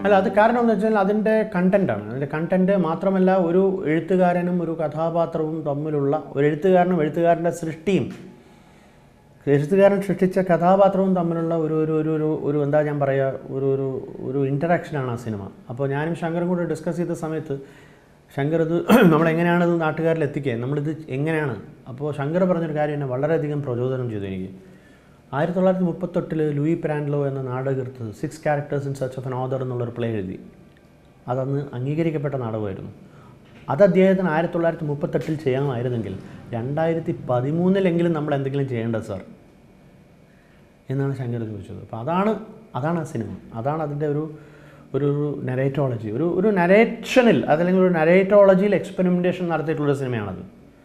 അല്ല അത് കാരണം എന്ന് വെച്ചാൽ അതിൻ്റെ കണ്ടൻറ്റാണ് അതിൻ്റെ കണ്ടൻറ്റ് മാത്രമല്ല ഒരു എഴുത്തുകാരനും ഒരു കഥാപാത്രവും തമ്മിലുള്ള ഒരു എഴുത്തുകാരനും എഴുത്തുകാരൻ്റെ സൃഷ്ടിയും എഴുത്തുകാരൻ സൃഷ്ടിച്ച കഥാപാത്രവും തമ്മിലുള്ള ഒരു ഒരു ഒരു ഒരു ഒരു എന്താ ഞാൻ പറയുക ഒരു ഒരു ഒരു ഇൻറ്ററാക്ഷനാണ് ആ സിനിമ അപ്പോൾ ഞാനും ശങ്കറും കൂടെ ഡിസ്കസ് ചെയ്ത സമയത്ത് ശങ്കർ ഇത് നമ്മളെങ്ങനെയാണ് ഇത് നാട്ടുകാരിൽ എത്തിക്കുക നമ്മളിത് എങ്ങനെയാണ് അപ്പോൾ ശങ്കർ പറഞ്ഞൊരു കാര്യം എന്നെ വളരെയധികം പ്രചോദനം ചെയ്തു എനിക്ക് ആയിരത്തി തൊള്ളായിരത്തി മുപ്പത്തെട്ടിൽ ലൂയി പ്രാൻഡ്ലോ എന്ന നാടകൃത്ത് six characters in search of an author എന്നുള്ളൊരു പ്ലേ എഴുതി അതന്ന് അംഗീകരിക്കപ്പെട്ട നാടകമായിരുന്നു അത് അദ്ദേഹത്തിന് ആയിരത്തി തൊള്ളായിരത്തി മുപ്പത്തെട്ടിൽ ചെയ്യാമായിരുന്നെങ്കിൽ രണ്ടായിരത്തി പതിമൂന്നിലെങ്കിലും നമ്മൾ എന്തെങ്കിലും ചെയ്യേണ്ടത് സാർ എന്നാണ് ശങ്കർ ചോദിച്ചത് അപ്പോൾ അതാണ് അതാണ് ആ സിനിമ അതാണ് അതിൻ്റെ ഒരു ഒരു ഒരു നരേറ്റോളജി ഒരു ഒരു നരേഷനിൽ അതല്ലെങ്കിൽ ഒരു നരേറ്റോളജിയിൽ എക്സ്പെരിമെൻറ്റേഷൻ നടത്തിയിട്ടുള്ളൊരു സിനിമയാണത്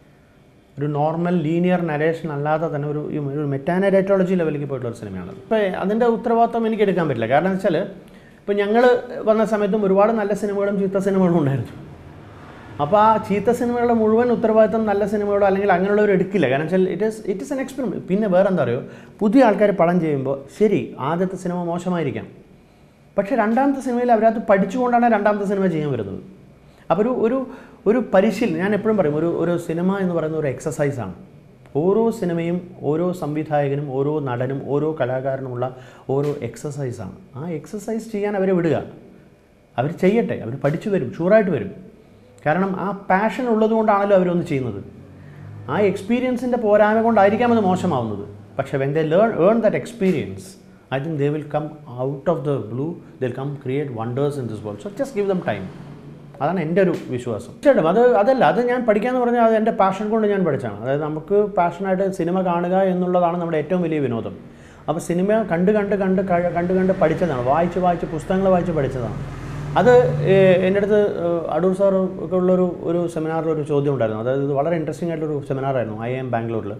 ഒരു നോർമൽ ലീനിയർ നരേഷൻ അല്ലാതെ തന്നെ ഒരു ഈ ഒരു മെറ്റാനരേറ്റോളജി ലെവലിലേക്ക് പോയിട്ടുള്ള ഒരു സിനിമയാണ് ഇപ്പോൾ അതിൻ്റെ ഉത്തരവാദിത്വം എനിക്ക് എടുക്കാൻ പറ്റില്ല കാരണം എന്ന് വെച്ചാൽ ഇപ്പോൾ ഞങ്ങൾ വന്ന സമയത്തും ഒരുപാട് നല്ല സിനിമകളും ചീത്ത സിനിമകളും ഉണ്ടായിരുന്നു അപ്പോൾ ആ ചീത്ത സിനിമകളുടെ മുഴുവൻ ഉത്തരവാദിത്തം നല്ല സിനിമകളോ അല്ലെങ്കിൽ അങ്ങനെയുള്ളവർ എടുക്കില്ല കാരണം വെച്ചാൽ it is it is an experiment പിന്നെ വേറെ എന്താ പറയുക പുതിയ ആൾക്കാർ പടം ചെയ്യുമ്പോൾ ശരി ആദ്യത്തെ സിനിമ മോശമായിരിക്കാം പക്ഷേ രണ്ടാമത്തെ സിനിമയിൽ അവരത് പഠിച്ചുകൊണ്ടാണ് രണ്ടാമത്തെ സിനിമ ചെയ്യാൻ വരുന്നത് അപ്പോൾ ഒരു ഒരു ഒരു പരിശീലനം ഞാൻ എപ്പോഴും പറയും ഒരു ഒരു സിനിമ എന്ന് പറയുന്ന ഒരു എക്സസൈസാണ് ഓരോ സിനിമയും ഓരോ സംവിധായകനും ഓരോ നടനും ഓരോ കലാകാരനുമുള്ള ഓരോ എക്സസൈസാണ് ആ എക്സസൈസ് ചെയ്യാൻ അവരെ വിടുക അവർ ചെയ്യട്ടെ അവർ പഠിച്ചു വരും ഷുവറായിട്ട് വരും കാരണം ആ പാഷൻ ഉള്ളതുകൊണ്ടാണല്ലോ അവരൊന്ന് ചെയ്യുന്നത് ആ എക്സ്പീരിയൻസിൻ്റെ പോരായ്മ കൊണ്ടായിരിക്കാം അത് മോശമാവുന്നത് പക്ഷേ when they learn earn that experience I think they will come out of the blue they come create wonders in this world so just give them time അതാണ് എൻ്റെ ഒരു വിശ്വാസം തീർച്ചയായിട്ടും അത് അതല്ല അത് ഞാൻ പഠിക്കാന്ന് പറഞ്ഞാൽ അത് എൻ്റെ പാഷൻ കൊണ്ട് ഞാൻ പഠിച്ചാണ് അതായത് നമുക്ക് പാഷനായിട്ട് സിനിമ കാണുക എന്നുള്ളതാണ് നമ്മുടെ ഏറ്റവും വലിയ വിനോദം അപ്പോൾ സിനിമ കണ്ട് കണ്ട് കണ്ട് ക- കണ്ട് കണ്ട് പഠിച്ചതാണ് വായിച്ച് വായിച്ച് പുസ്തകങ്ങൾ വായിച്ച് പഠിച്ചതാണ് അത് ഏഹ്, എൻ്റെ അടുത്ത് ഏഹ്, അടൂർ സാർ ഒക്കെ ഉള്ളൊരു ഒരു സെമിനാറിൽ ഒരു ചോദ്യം ഉണ്ടായിരുന്നു അതായത് ഇത് വളരെ ഇൻട്രസ്റ്റിംഗ് ആയിട്ടൊരു സെമിനാറായിരുന്നു ഐ എം ബാംഗ്ലൂരിൽ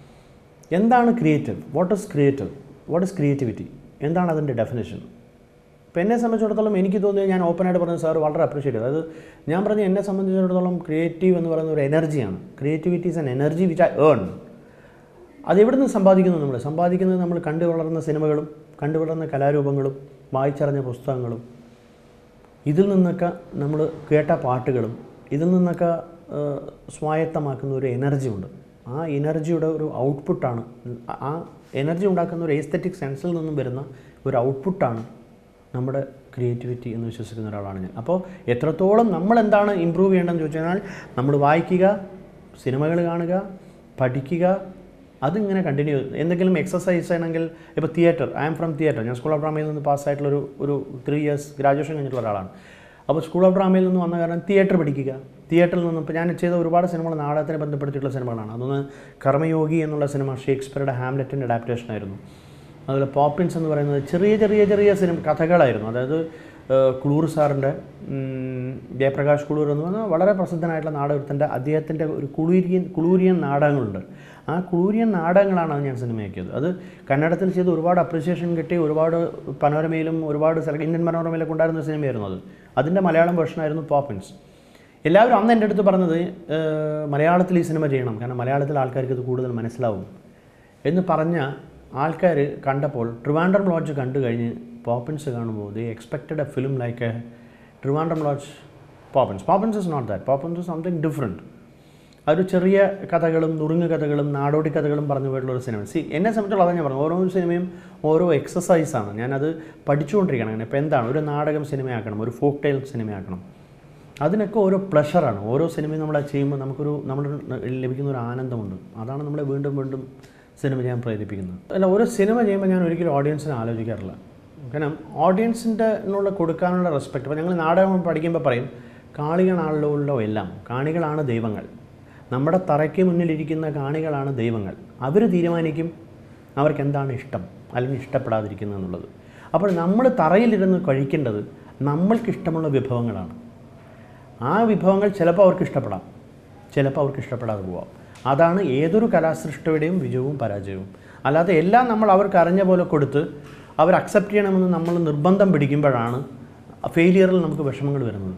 എന്താണ് creative what is creative what is creativity എന്താണ് അതിൻ്റെ ഡെഫിനേഷൻ ഇപ്പോൾ എന്നെ സംബന്ധിച്ചിടത്തോളം എനിക്ക് തോന്നിയത് ഞാൻ ഓപ്പണായിട്ട് പറഞ്ഞത് സാർ വളരെ അപ്രീഷിയേറ്റ് ചെയ്തു അതായത് ഞാൻ പറഞ്ഞ എന്നെ സംബന്ധിച്ചിടത്തോളം ക്രിയേറ്റീവ് എന്ന് പറയുന്ന ഒരു എനർജിയാണ് creativity is an energy which I earn അത് എവിടെ നിന്ന് സമ്പാദിക്കുന്നു നമ്മൾ സമ്പാദിക്കുന്നത് നമ്മൾ കണ്ടു വളർന്ന സിനിമകളും കണ്ടു വളർന്ന കലാരൂപങ്ങളും വായിച്ചറിഞ്ഞ പുസ്തകങ്ങളും ഇതിൽ നിന്നൊക്കെ നമ്മൾ കേട്ട പാട്ടുകളും ഇതിൽ നിന്നൊക്കെ ആ, സ്വായത്തമാക്കുന്ന ഒരു എനർജി ഉണ്ട് ആ എനർജിയുടെ ഒരു ഔട്ട്പുട്ടാണ് ആ എനർജി ഉണ്ടാക്കുന്ന ഒരു എസ്തറ്റിക് സെൻസിൽ നിന്നും വരുന്ന ഒരു ഔട്ട്പുട്ടാണ് നമ്മുടെ ക്രിയേറ്റിവിറ്റി എന്ന് വിശ്വസിക്കുന്ന ഒരാളാണ് ഞാൻ അപ്പോൾ എത്രത്തോളം നമ്മൾ എന്താണ് ഇമ്പ്രൂവ് ചെയ്യേണ്ടതെന്ന് ചോദിച്ചു കഴിഞ്ഞാൽ നമ്മൾ വായിക്കുക സിനിമകൾ കാണുക പഠിക്കുക അതിങ്ങനെ കണ്ടിന്യൂ എന്തെങ്കിലും എക്സസൈസ് ചെയ്യണമെങ്കിൽ ഇപ്പോൾ theatre I am from theatre ഞാൻ സ്കൂൾ ഓഫ് ഡ്രാമയിൽ നിന്ന് പാസ്സായിട്ടുള്ള ഒരു ഒരു ത്രീ ഇയേഴ്സ് ഗ്രാജുവേഷൻ കഴിഞ്ഞിട്ടുള്ള ഒരാളാണ് അപ്പോൾ സ്കൂൾ ഓഫ് ഡ്രാമയിൽ നിന്ന് വന്ന കാരണം തിയേറ്റർ പഠിക്കുക തിയേറ്ററിൽ നിന്നും ഇപ്പോൾ ഞാൻ ചെയ്ത ഒരുപാട് സിനിമകൾ നാടകത്തിനെ ബന്ധപ്പെടുത്തിയിട്ടുള്ള സിനിമകളാണ് അതൊന്ന് കർമ്മയോഗി എന്നുള്ള സിനിമ ഷേക്സ്പിയറുടെ ഹാംലെറ്റിൻ്റെ അഡാപ്റ്റേഷൻ ആയിരുന്നു അതുപോലെ പോപ്പിൻസ് എന്ന് പറയുന്നത് ചെറിയ ചെറിയ ചെറിയ സിനിമ കഥകളായിരുന്നു അതായത് ഏഹ്, ക്ലൂർ സാറിൻ്റെ ഉം, ജയപ്രകാശ് കുളൂർ എന്ന് പറഞ്ഞാൽ വളരെ പ്രസിദ്ധനായിട്ടുള്ള നാടകത്തിൻ്റെ അദ്ദേഹത്തിൻ്റെ ഒരു കുളൂരിയൻ കുളൂരിയൻ നാടകങ്ങളുണ്ട് ആ കുളൂരിയൻ നാടകങ്ങളാണ് അത് ഞാൻ സിനിമയാക്കിയത് അത് കന്നഡത്തിൽ ചെയ്ത് ഒരുപാട് അപ്രിസിയേഷൻ കിട്ടി ഒരുപാട് പനോരമയിലും ഒരുപാട് സെല ഇന്ത്യൻ മനോരമയിലൊക്കെ ഉണ്ടായിരുന്ന സിനിമയായിരുന്നു അത് അതിൻ്റെ മലയാളം വേർഷനായിരുന്നു പോപ്പിൻസ് എല്ലാവരും അന്ന് എൻ്റെ അടുത്ത് പറഞ്ഞത് ഏഹ്, മലയാളത്തിൽ ഈ സിനിമ ചെയ്യണം കാരണം മലയാളത്തിൽ ആൾക്കാർക്ക് ഇത് കൂടുതൽ മനസ്സിലാവും എന്ന് പറഞ്ഞ ആൾക്കാർ കണ്ടപ്പോൾ ട്രിവാൻഡ്രം ലോഡ്ജ് കണ്ടു കഴിഞ്ഞ് പോപ്പിൻസ് കാണുമ്പോൾ they expected a film like a Trivandrum lodge Poppins Poppins is not that Poppins is something different ഒരു ചെറിയ കഥകളും നുറുങ്ങ് കഥകളും നാടോടി കഥകളും പറഞ്ഞു പോയിട്ടുള്ള ഒരു സിനിമ സി എന്നെ സംബന്ധിച്ചുള്ള അതാണ് ഞാൻ പറഞ്ഞു ഓരോ സിനിമയും ഓരോ എക്സസൈസാണ് ഞാനത് പഠിച്ചുകൊണ്ടിരിക്കണം അങ്ങനെ ഇപ്പോൾ എന്താണ് ഒരു നാടകം സിനിമയാക്കണം ഒരു ഫോക്ക് ടൈൽ സിനിമയാക്കണം അതിനൊക്കെ ഓരോ പ്ലഷറാണ് ഓരോ സിനിമയും നമ്മൾ ചെയ്യുമ്പോൾ നമുക്കൊരു നമ്മുടെ ലഭിക്കുന്ന ഒരു ആനന്ദമുണ്ട് അതാണ് നമ്മളെ വീണ്ടും വീണ്ടും സിനിമ ചെയ്യാൻ പ്രേരിപ്പിക്കുന്നത് അല്ല ഓരോ സിനിമ ചെയ്യുമ്പോൾ ഞാൻ ഒരിക്കലും ഓഡിയൻസിനെ ആലോചിക്കാറില്ല കാരണം ഓഡിയൻസിൻ്റെ എന്നുള്ള കൊടുക്കാനുള്ള റെസ്പെക്റ്റ് ഇപ്പോൾ ഞങ്ങൾ നാടകം പഠിക്കുമ്പോൾ പറയും കാളികളാണല്ലോ എല്ലാം കാണികളാണ് ദൈവങ്ങൾ നമ്മുടെ തറയ്ക്ക് മുന്നിലിരിക്കുന്ന കാണികളാണ് ദൈവങ്ങൾ അവർ തീരുമാനിക്കും അവർക്ക് എന്താണ് ഇഷ്ടം അല്ലെങ്കിൽ ഇഷ്ടപ്പെടാതിരിക്കുന്നത് എന്നുള്ളത് അപ്പോൾ നമ്മൾ തറയിലിരുന്ന് കഴിക്കേണ്ടത് നമ്മൾക്ക് ഇഷ്ടമുള്ള വിഭവങ്ങളാണ് ആ വിഭവങ്ങൾ ചിലപ്പോൾ അവർക്ക് ഇഷ്ടപ്പെടാം ചിലപ്പോൾ അവർക്ക് ഇഷ്ടപ്പെടാതെ പോവാം അതാണ് ഏതൊരു കലാസൃഷ്ടിയുടെയും വിജയവും പരാജയവും അല്ലാതെ എല്ലാം നമ്മൾ അവർക്ക് അറിഞ്ഞ പോലെ കൊടുത്ത് അവർ അക്സെപ്റ്റ് ചെയ്യണമെന്ന് നമ്മൾ നിർബന്ധം പിടിക്കുമ്പോഴാണ് ഫെയിലിയറിൽ നമുക്ക് വിഷമങ്ങൾ വരുന്നത്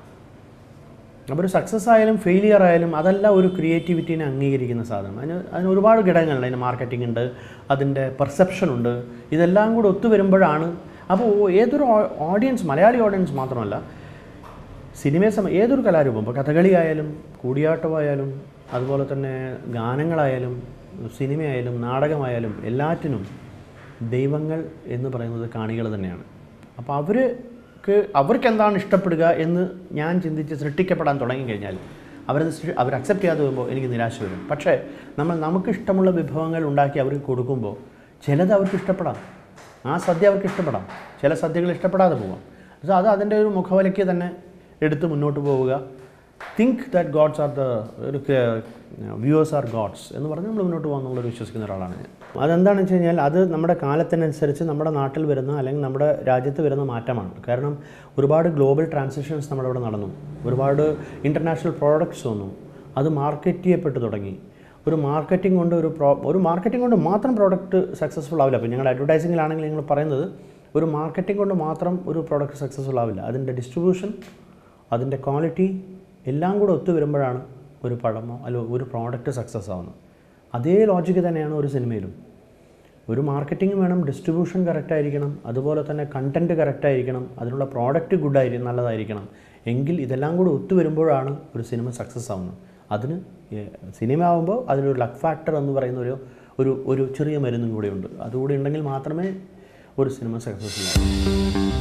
അപ്പോൾ ഒരു സക്സസ് ആയാലും ഫെയിലിയർ ആയാലും അതല്ല ഒരു ക്രിയേറ്റിവിറ്റീനെ അംഗീകരിക്കുന്ന സാധനം അതിന് അതിന് ഒരുപാട് ഘടകങ്ങളുണ്ട് അതിന് മാർക്കറ്റിംഗ് ഉണ്ട് അതിൻ്റെ പെർസെപ്ഷൻ ഉണ്ട് ഇതെല്ലാം കൂടെ ഒത്തുവരുമ്പോഴാണ് അപ്പോൾ ഏതൊരു ഓഡിയൻസ് മലയാളി ഓഡിയൻസ് മാത്രമല്ല സിനിമയെ സമ ഏതൊരു കലാരൂപം ഇപ്പോൾ കഥകളി ആയാലും കൂടിയാട്ടമായാലും അതുപോലെ തന്നെ ഗാനങ്ങളായാലും സിനിമയായാലും നാടകമായാലും എല്ലാറ്റിനും ദൈവങ്ങൾ എന്ന് പറയുന്നത് കാണികൾ തന്നെയാണ് അപ്പോൾ അവർക്ക് അവർക്ക് എന്താണ് ഇഷ്ടപ്പെടുക എന്ന് ഞാൻ ചിന്തിച്ച് സൃഷ്ടിക്കപ്പെടാൻ തുടങ്ങിക്കഴിഞ്ഞാൽ അവരത് സൃ- അവർ അക്സെപ്റ്റ് ചെയ്യാതെ വരുമ്പോൾ എനിക്ക് നിരാശ വരും പക്ഷേ നമ്മൾ നമുക്ക് ഇഷ്ടമുള്ള വിഭവങ്ങൾ ഉണ്ടാക്കി അവർക്ക് കൊടുക്കുമ്പോൾ ചിലത് അവർക്ക് ഇഷ്ടപ്പെടാം ആ സദ്യ അവർക്ക് ഇഷ്ടപ്പെടാം ചില സദ്യകൾ ഇഷ്ടപ്പെടാതെ പോവാം പക്ഷേ അത് അതിൻ്റെ ഒരു മുഖവലയ്ക്ക് തന്നെ എടുത്ത് മുന്നോട്ട് പോവുക think that gods are the ഒരു വ്യൂവേഴ്സ് ആർ ഗോഡ്സ് എന്ന് പറഞ്ഞ് നമ്മൾ മുന്നോട്ട് പോകാൻ നമ്മൾ വിശ്വസിക്കുന്ന ഒരാളാണ് ഞാൻ അതെന്താണെന്ന് വെച്ച് കഴിഞ്ഞാൽ അത് നമ്മുടെ കാലത്തിനനുസരിച്ച് നമ്മുടെ നാട്ടിൽ വരുന്ന അല്ലെങ്കിൽ നമ്മുടെ രാജ്യത്ത് വരുന്ന മാറ്റമാണ് കാരണം ഒരുപാട് ഗ്ലോബൽ ട്രാൻസാക്ഷൻസ് നമ്മുടെ ഇവിടെ നടന്നു ഒരുപാട് ഇൻ്റർനാഷണൽ പ്രോഡക്റ്റ്സ് വന്നു അത് മാർക്കറ്റ് ചെയ്യപ്പെട്ടു തുടങ്ങി ഒരു മാർക്കറ്റിംഗ് കൊണ്ട് ഒരു പ്രോ ഒരു മാർക്കറ്റിംഗ് കൊണ്ട് മാത്രം പ്രോഡക്റ്റ് സക്സസ്ഫുൾ ആവില്ല അപ്പോൾ ഞങ്ങളുടെ അഡ്വർടൈസിങ്ങിലാണെങ്കിൽ നിങ്ങൾ പറയുന്നത് ഒരു മാർക്കറ്റിംഗ് കൊണ്ട് മാത്രം ഒരു പ്രോഡക്റ്റ് സക്സസ്ഫുൾ ആവില്ല അതിൻ്റെ ഡിസ്ട്രിബ്യൂഷൻ അതിൻ്റെ ക്വാളിറ്റി എല്ലാം കൂടെ ഒത്തു വരുമ്പോഴാണ് ഒരു പടമോ അല്ല ഒരു പ്രോഡക്റ്റ് സക്സസ് ആവുന്നത് അതേ ലോജിക്ക് തന്നെയാണ് ഒരു സിനിമയിലും ഒരു മാർക്കറ്റിംഗ് വേണം ഡിസ്ട്രിബ്യൂഷൻ കറക്റ്റ് ആയിരിക്കണം അതുപോലെ തന്നെ കണ്ടൻറ്റ് കറക്റ്റ് ആയിരിക്കണം അതിനുള്ള പ്രോഡക്റ്റ് ഗുഡായിരിക്കും നല്ലതായിരിക്കണം എങ്കിൽ ഇതെല്ലാം കൂടി ഒത്തു വരുമ്പോഴാണ് ഒരു സിനിമ സക്സസ് ആവുന്നത് അതിന് ഏഹ്, സിനിമ ആകുമ്പോൾ അതിനൊരു ലക്ക് ഫാക്ടർ എന്ന് പറയുന്ന ഒരു ഒരു ഒരു ചെറിയ മരുന്നും കൂടിയുണ്ട് അതുകൂടി ഉണ്ടെങ്കിൽ മാത്രമേ ഒരു സിനിമ സക്സസ്ഫുൾ ആവൂ